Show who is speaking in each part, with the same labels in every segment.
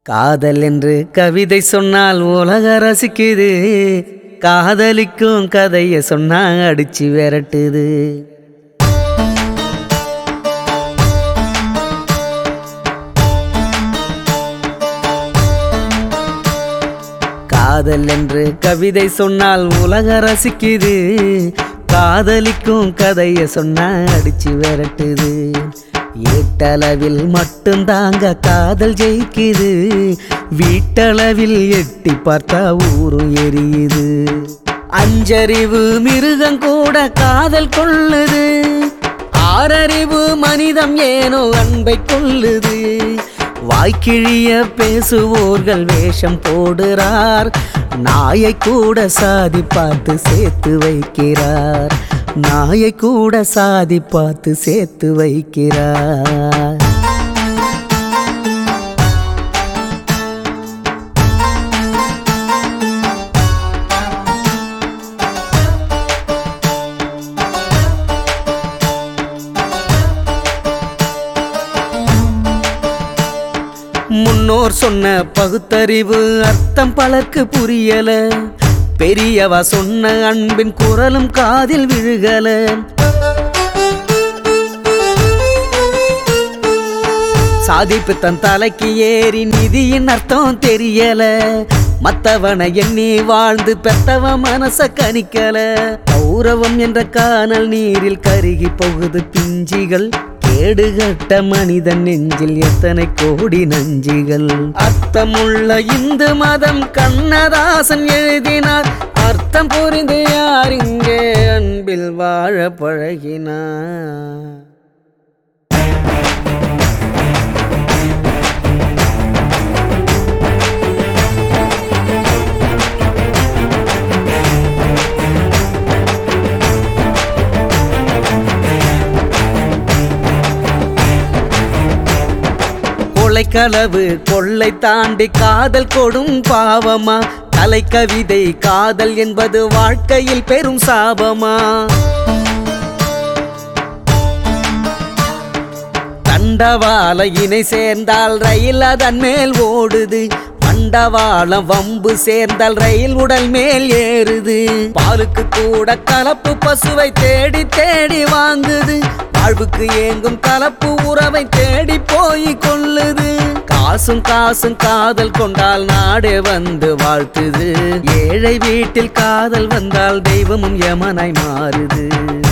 Speaker 1: காதல் என்று கவிதை சொன்னால் உலக ரசிக்குது காதலிக்கும் கதையை சொன்னா அடிச்சு விரட்டுது காதல் என்று கவிதை சொன்னால் உலக ரசிக்குது காதலிக்கும் கதையை சொன்னா அடிச்சு விரட்டுது ஏட்டளவில் மட்டும்தாங்க காதல் ஜெயிக்குது வீட்டளவில் எட்டி பார்த்தா ஊரும் எரியுது அஞ்சறிவு மிருகம் கூட காதல் கொள்ளுது ஆறறிவு மனிதம் ஏனோ அன்பை கொள்ளுது வாய்க்கிழிய பேசுவோர்கள் வேஷம் போடுறார் நாயை கூட சாதி பார்த்து சேர்த்து வைக்கிறார் நாயை கூட சாதி பார்த்து சேர்த்து வைக்கிறார் முன்னோர் சொன்ன பகுத்தறிவு அர்த்தம் பலருக்கு புரியல பெரியவா சொன்ன அன்பின் குரலும் காதில் விழுகல சாதிப்பு தன் தலைக்கு ஏறி நிதியின் அர்த்தம் தெரியல மத்தவனை எண்ணி வாழ்ந்து பெத்தவன் மனச கணிக்கல கௌரவம் என்ற காணல் நீரில் கருகி போகுது பிஞ்சிகள் கேடுகட்ட மனிதன் நெஞ்சில் எத்தனை கோடி நஞ்சிகள் அர்த்தமுள்ள இந்து மதம் கண்ணதாசன் எழுதினார் அர்த்தம் புரிந்து யார் இங்கே அன்பில் வாழ பழகினார் கொலைக்களவு கொள்ளை தாண்டி காதல் கொடும் பாவமா கலைக்கவிதை காதல் என்பது வாழ்க்கையில் பெரும் சாபமா தண்டவாள இணை சேர்ந்தால் ரயில் அதன் மேல் ஓடுது பண்டவாளம் வம்பு சேர்ந்தால் ரயில் உடல் மேல் ஏறுது பாலுக்கு கூட கலப்பு பசுவை தேடி தேடி வாங்குது வாழ்வுக்கு ஏங்கும் கலப்பு உறவை தேடி போய் கொள்ளுது காசும் காசும் காதல் கொண்டால் நாடே வந்து வாழ்த்துது ஏழை வீட்டில் காதல் வந்தால் தெய்வமும் யமனாய் மாறுது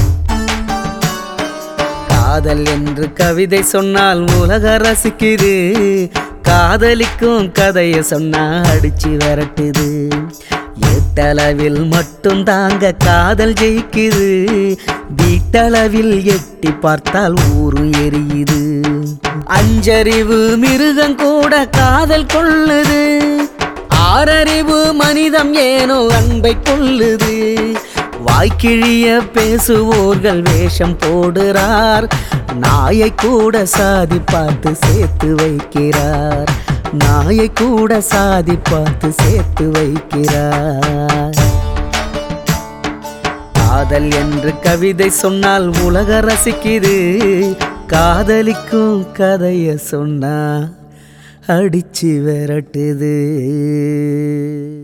Speaker 1: காதல் என்று கவிதை சொன்னால் உலக ரசிக்குது காதலிக்கும் கதையை சொன்னா அடிச்சு விரட்டுது எட்டளவில் மட்டும் தாங்க காதல் ஜெயிக்குது வீட்டளவில் எட்டி பார்த்தால் ஊரும் எரியுது அஞ்சறிவு மிருகம் கூட காதல் கொள்ளுது ஆறறிவு மனிதம் ஏனோ அன்பை கொள்ளுது வாய்க்கிழிய பேசுவோர்கள் வேஷம் போடுறார் நாயை கூட சாதி பார்த்து சேர்த்து வைக்கிறார் நாயை கூட சாதி பார்த்து சேர்த்து வைக்கிறார் காதல் என்று கவிதை சொன்னால் உலக ரசிக்குது காதலிக்கும் கதைய சொன்னா அடிச்சு விரட்டுது